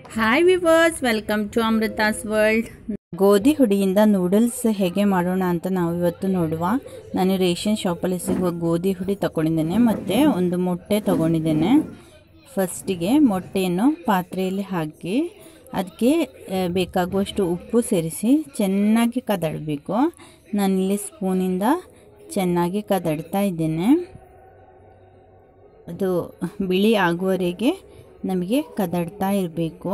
hi viewers welcome to Amrutha's world ಗೋಧಿ ಹುಡಿಯಿಂದ noodles ಹೇಗೆ ಮಾಡೋಣ ಅಂತ ನಾವು ಇವತ್ತು ನೋಡುವ ನಾನು ರೇಷನ್ ಶಾಪಲ್ಲಿ ಸಿಗುವ ಗೋಧಿ ಹುಡಿ ತಗೊಂಡಿದ್ದೇನೆ ಮತ್ತು ಒಂದು ಮೊಟ್ಟೆ ತಗೊಂಡಿದ್ದೇನೆ ಫಸ್ಟಿಗೆ ಮೊಟ್ಟೆಯನ್ನು ಪಾತ್ರೆಯಲ್ಲಿ ಹಾಕಿ ಅದಕ್ಕೆ ಆ, ಬೇಕಾಗುವಷ್ಟು ಉಪ್ಪು ಸೇರಿಸಿ ಚೆನ್ನಾಗಿ ಕದಡಬೇಕು ನಾನಿಲ್ಲಿ ಸ್ಪೂನಿಂದ ಚೆನ್ನಾಗಿ ಕದಡ್ತಾ ಇದ್ದೇನೆ ಅದು ಬಿಳಿ ಆಗುವವರೆಗೆ ನಮಗೆ ಕದಡ್ತಾ ಇರಬೇಕು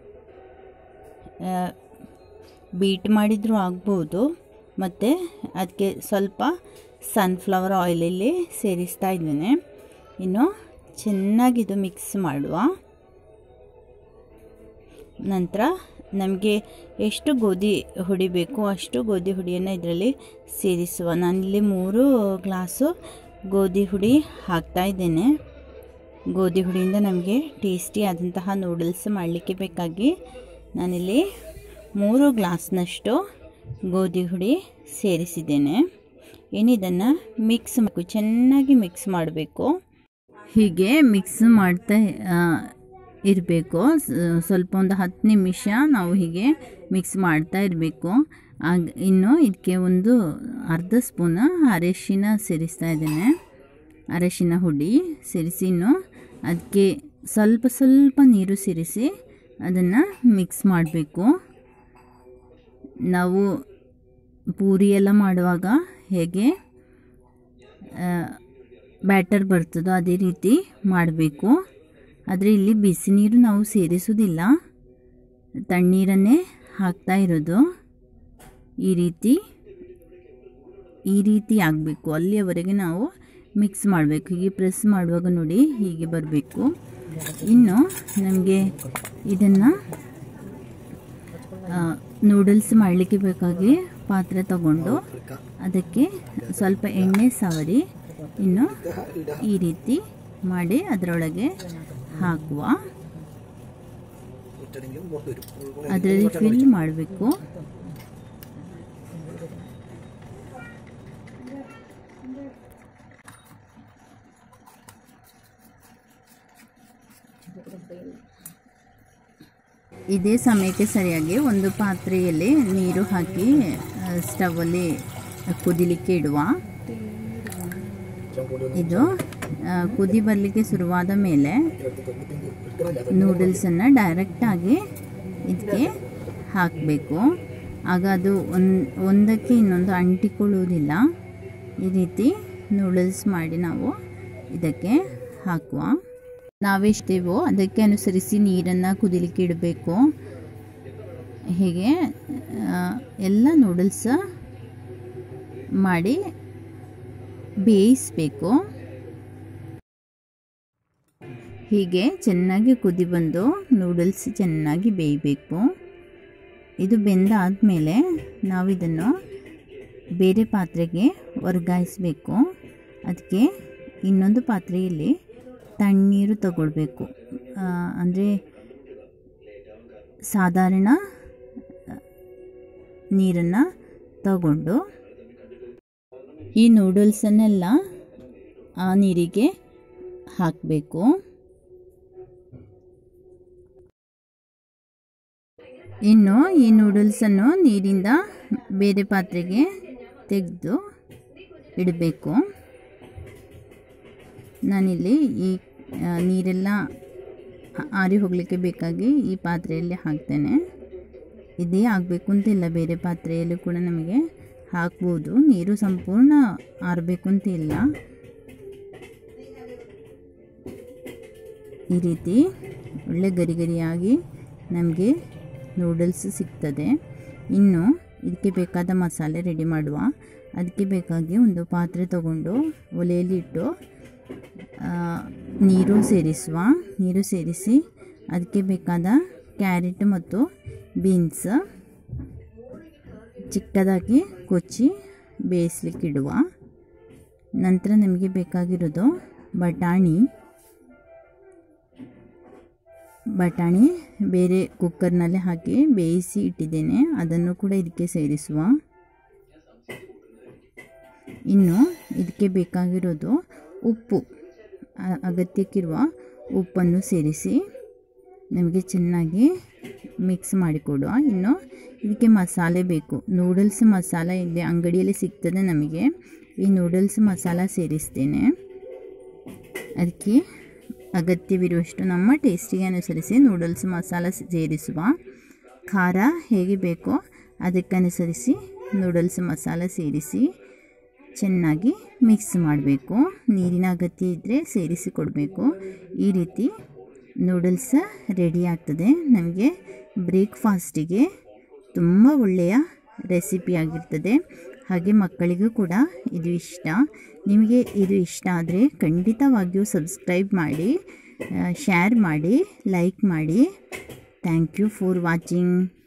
ಬೀಟ್ ಮಾಡಿದರೂ ಆಗ್ಬೋದು ಮತ್ತು ಅದಕ್ಕೆ ಸ್ವಲ್ಪ ಸನ್ಫ್ಲವರ್ ಆಯಿಲಲ್ಲಿ ಸೇರಿಸ್ತಾ ಇದ್ದೇನೆ ಇನ್ನು ಚೆನ್ನಾಗಿದು ಮಿಕ್ಸ್ ಮಾಡುವ ನಂತರ ನಮಗೆ ಎಷ್ಟು ಗೋಧಿ ಹುಡಿ ಬೇಕು ಅಷ್ಟು ಗೋಧಿ ಹುಡಿಯನ್ನು ಇದರಲ್ಲಿ ಸೇರಿಸುವ ನಾನಿಲ್ಲಿ ಮೂರು ಗ್ಲಾಸು ಗೋಧಿ ಹುಡಿ ಹಾಕ್ತಾ ಇದ್ದೇನೆ ಗೋಧಿ ಹುಡಿಯಿಂದ ನಮಗೆ ಟೇಸ್ಟಿ ಆದಂತಹ ನೂಡಲ್ಸ್ ಮಾಡಲಿಕ್ಕೆ ಬೇಕಾಗಿ ನಾನಿಲ್ಲಿ ಮೂರು ಗ್ಲಾಸ್ನಷ್ಟು ಗೋಧಿ ಹುಡಿ ಸೇರಿಸಿದ್ದೇನೆ ಏನಿದನ್ನು ಮಿಕ್ಸ್ ಮಾಡಬೇಕು ಚೆನ್ನಾಗಿ ಮಿಕ್ಸ್ ಮಾಡಬೇಕು ಹೀಗೆ ಮಿಕ್ಸ್ ಮಾಡ್ತಾ ಇರಬೇಕು ಸ್ವಲ್ಪ ಒಂದು ಹತ್ತು ನಿಮಿಷ ನಾವು ಹೀಗೆ ಮಿಕ್ಸ್ ಮಾಡ್ತಾ ಇರಬೇಕು ಆಗ ಇನ್ನು ಇದಕ್ಕೆ ಒಂದು ಅರ್ಧ ಸ್ಪೂನ್ ಅರಿಶಿನ ಸೇರಿಸ್ತಾ ಇದ್ದೇನೆ ಅರಿಶಿನ ಹುಡಿ ಸೇರಿಸಿ ಇನ್ನು ಅದಕ್ಕೆ ಸ್ವಲ್ಪ ಸ್ವಲ್ಪ ನೀರು ಸೇರಿಸಿ ಅದನ್ನು ಮಿಕ್ಸ್ ಮಾಡಬೇಕು ನಾವು ಪೂರಿ ಎಲ್ಲ ಮಾಡುವಾಗ ಹೇಗೆ ಬ್ಯಾಟರ್ ಬರ್ತದೋ ಅದೇ ರೀತಿ ಮಾಡಬೇಕು ಆದರೆ ಇಲ್ಲಿ ಬಿಸಿ ನೀರು ನಾವು ಸೇರಿಸೋದಿಲ್ಲ ತಣ್ಣೀರನ್ನೇ ಹಾಕ್ತಾ ಇರೋದು ಈ ರೀತಿ ಈ ರೀತಿ ಆಗಬೇಕು ಅಲ್ಲಿಯವರೆಗೆ ನಾವು ಮಿಕ್ಸ್ ಮಾಡಬೇಕು ಹೀಗೆ ಪ್ರೆಸ್ ಮಾಡುವಾಗ ನೋಡಿ ಹೀಗೆ ಬರಬೇಕು ಇನ್ನು ನಮಗೆ ಇದನ್ನು ನೂಡಲ್ಸ್ ಮಾಡಲಿಕ್ಕೆ ಬೇಕಾಗಿ ಪಾತ್ರೆ ತಗೊಂಡು ಅದಕ್ಕೆ ಸ್ವಲ್ಪ ಎಣ್ಣೆ ಸವರಿ ಇನ್ನು ಈ ರೀತಿ ಮಾಡಿ ಅದರೊಳಗೆ ಹಾಕುವ ಅದರಲ್ಲಿ ಫಿಲ್ ಮಾಡಬೇಕು ಇದೇ ಸಮಯಕ್ಕೆ ಸರಿಯಾಗಿ ಒಂದು ಪಾತ್ರೆಯಲ್ಲಿ ನೀರು ಹಾಕಿ ಸ್ಟವಲ್ಲಿ ಕುದಿಲಿಕ್ಕೆ ಇಡುವ ಇದು ಆ, ಕುದಿ ಬರಲಿಕ್ಕೆ ಶುರುವಾದ ಮೇಲೆ ನೂಡಲ್ಸನ್ನು ಡೈರೆಕ್ಟಾಗಿ ಇದಕ್ಕೆ ಹಾಕಬೇಕು ಆಗ ಅದು ಒಂದು ಒಂದಕ್ಕೆ ಇನ್ನೊಂದು ಅಂಟಿಕೊಳ್ಳುವುದಿಲ್ಲ ಈ ರೀತಿ ನೂಡಲ್ಸ್ ಮಾಡಿ ನಾವು ಇದಕ್ಕೆ ಹಾಕುವ ನಾವೆಷ್ಟೇವೋ ಅದಕ್ಕೆ ಅನುಸರಿಸಿ ನೀರನ್ನು ಕುದಿಲಿಕ್ಕೆ ಇಡಬೇಕು ಹೀಗೆ ಆ, ಎಲ್ಲ ನೂಡಲ್ಸ್ ಮಾಡಿ ಬೇಯಿಸಬೇಕು ಹೀಗೆ ಚೆನ್ನಾಗಿ ಕುದಿ ಬಂದು ನೂಡಲ್ಸ್ ಚೆನ್ನಾಗಿ ಬೇಯಬೇಕು ಇದು ಬೆಂದಾದಮೇಲೆ ನಾವು ಇದನ್ನು ಬೇರೆ ಪಾತ್ರೆಗೆ ವರ್ಗಾಯಿಸಬೇಕು ಅದಕ್ಕೆ ಇನ್ನೊಂದು ಪಾತ್ರೆಯಲ್ಲಿ ತಣ್ಣೀರು ತಗೊಳ್ಬೇಕು ಅಂದರೆ ಸಾಧಾರಣ ನೀರನ್ನು ತಗೊಂಡು ಈ ನೂಡಲ್ಸನ್ನೆಲ್ಲ ಆ ನೀರಿಗೆ ಹಾಕಬೇಕು ಇನ್ನು ಈ ನೂಡಲ್ಸನ್ನು ನೀರಿಂದ ಬೇರೆ ಪಾತ್ರೆಗೆ ತೆಗೆದು ಇಡಬೇಕು ನಾನಿಲ್ಲಿ ಈ ಆ, ನೀರೆಲ್ಲ ಆರಿ ಹೋಗಲಿಕ್ಕೆ ಬೇಕಾಗಿ ಈ ಪಾತ್ರೆಯಲ್ಲಿ ಹಾಕ್ತೇನೆ ಇದೇ ಆಗಬೇಕು ಅಂತಿಲ್ಲ ಬೇರೆ ಪಾತ್ರೆಯಲ್ಲೂ ಕೂಡ ನಮಗೆ ಹಾಕ್ಬೋದು ನೀರು ಸಂಪೂರ್ಣ ಆರಬೇಕು ಅಂತ ಇಲ್ಲ ಈ ರೀತಿ ಒಳ್ಳೆ ಗರಿ ಗರಿಯಾಗಿ ನಮಗೆ ನೂಡಲ್ಸ್ ಸಿಗ್ತದೆ ಇನ್ನು ಇದಕ್ಕೆ ಬೇಕಾದ ಮಸಾಲೆ ರೆಡಿ ಮಾಡುವ ಅದಕ್ಕೆ ಬೇಕಾಗಿ ಒಂದು ಪಾತ್ರೆ ತಗೊಂಡು ಒಲೆಯಲ್ಲಿ ಇಟ್ಟು ಆ, ನೀರು ಸೇರಿಸುವ ನೀರು ಸೇರಿಸಿ ಅದಕ್ಕೆ ಬೇಕಾದ ಕ್ಯಾರೆಟ್ ಮತ್ತು ಬೀನ್ಸ್ ಚಿಕ್ಕದಾಗಿ ಕೊಚ್ಚಿ ಬೇಯಿಸ್ಲಿಕ್ಕೆ ಇಡುವ ನಂತರ ನಮಗೆ ಬೇಕಾಗಿರೋದು ಬಟಾಣಿ ಬಟಾಣಿ ಬೇರೆ ಕುಕ್ಕರ್ನಲ್ಲಿ ಹಾಕಿ ಬೇಯಿಸಿ ಇಟ್ಟಿದ್ದೇನೆ ಅದನ್ನು ಕೂಡ ಇದಕ್ಕೆ ಸೇರಿಸುವ ಇನ್ನು ಇದಕ್ಕೆ ಬೇಕಾಗಿರೋದು ಉಪ್ಪು ಅ- ಅಗತ್ಯಕ್ಕಿರುವ ಉಪ್ಪನ್ನು ಸೇರಿಸಿ ನಮಗೆ ಚೆನ್ನಾಗಿ ಮಿಕ್ಸ್ ಮಾಡಿಕೊಡುವ ಇನ್ನು ಇದಕ್ಕೆ ಮಸಾಲೆ ಬೇಕು ನೂಡಲ್ಸ್ ಮಸಾಲ ಇಲ್ಲಿ ಅಂಗಡಿಯಲ್ಲಿ ಸಿಗ್ತದೆ ನಮಗೆ ಈ ನೂಡಲ್ಸ್ ಮಸಾಲ ಸೇರಿಸ್ತೇನೆ ಅದಕ್ಕೆ ಅಗತ್ಯವಿರುವಷ್ಟು ನಮ್ಮ ಟೇಸ್ಟಿಗೆ ಅನುಸರಿಸಿ ನೂಡಲ್ಸ್ ಮಸಾಲ ಸೇರಿಸುವ ಖಾರ ಹೇಗೆ ಬೇಕೋ ಅದಕ್ಕನುಸರಿಸಿ ನೂಡಲ್ಸ್ ಮಸಾಲ ಸೇರಿಸಿ ಚೆನ್ನಾಗಿ ಮಿಕ್ಸ್ ಮಾಡಬೇಕು ನೀರಿನ ಅಗತ್ಯ ಇದ್ದರೆ ಸೇರಿಸಿ ಕೊಡಬೇಕು ಈ ರೀತಿ ನೂಡಲ್ಸ್ ರೆಡಿ ಆಗ್ತದೆ ನಮಗೆ ಬ್ರೇಕ್ಫಾಸ್ಟಿಗೆ ತುಂಬ ಒಳ್ಳೆಯ ರೆಸಿಪಿ ಆಗಿರ್ತದೆ ಹಾಗೆ ಮಕ್ಕಳಿಗೂ ಕೂಡ ಇದು ಇಷ್ಟ ನಿಮಗೆ ಇದು ಇಷ್ಟ ಆದರೆ ಖಂಡಿತವಾಗಿಯೂ ಸಬ್ಸ್ಕ್ರೈಬ್ ಮಾಡಿ ಶೇರ್ ಮಾಡಿ ಲೈಕ್ ಮಾಡಿ ಥ್ಯಾಂಕ್ ಯು ಫಾರ್ ವಾಚಿಂಗ್